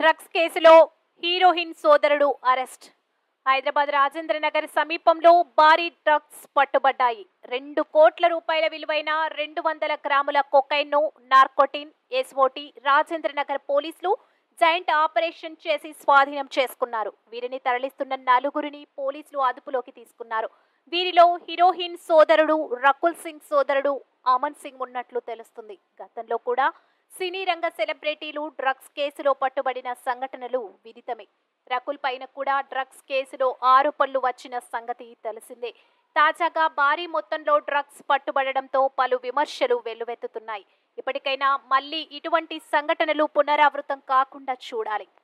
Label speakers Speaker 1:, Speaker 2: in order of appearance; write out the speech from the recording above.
Speaker 1: drugs కేసులో heroine సోదరుడు arrest Hyderabad Rajendra Nagar సమీపంలో భారీ డ్రగ్స్ పట్టుబడ్డాయి రెండు కోట్ల రూపాయల విలువైన రెండు వందల గ్రాముల కొకైన్ను నార్కోటిన్ ఎస్ఓటి రాజేంద్ర నగర్ పోలీసులు జాయింట్ ఆపరేషన్ చేసి స్వాధీనం చేసుకున్నారు వీరిని తరలిస్తున్న నలుగురిని పోలీసులు అదుపులోకి తీసుకున్నారు వీరిలో హీరోయిన్ సోదరుడు రకుల్ సింగ్ సోదరుడు అమన్ సింగ్ ఉన్నట్లు తెలుస్తుంది గతంలో కూడా సినీ రంగ సెలబ్రిటీలు డ్రగ్స్ కేసులో పట్టుబడిన సంఘటనలు విదితమే రకుల్ పైన కూడా డ్రగ్స్ కేసులో ఆరోపణలు వచ్చిన సంగతి తెలిసిందే తాజాగా భారీ మొత్తంలో డ్రగ్స్ పట్టుబడడంతో పలు విమర్శలు వెల్లువెత్తుతున్నాయి ఇప్పటికైనా మళ్ళీ ఇటువంటి సంఘటనలు పునరావృతం కాకుండా చూడాలి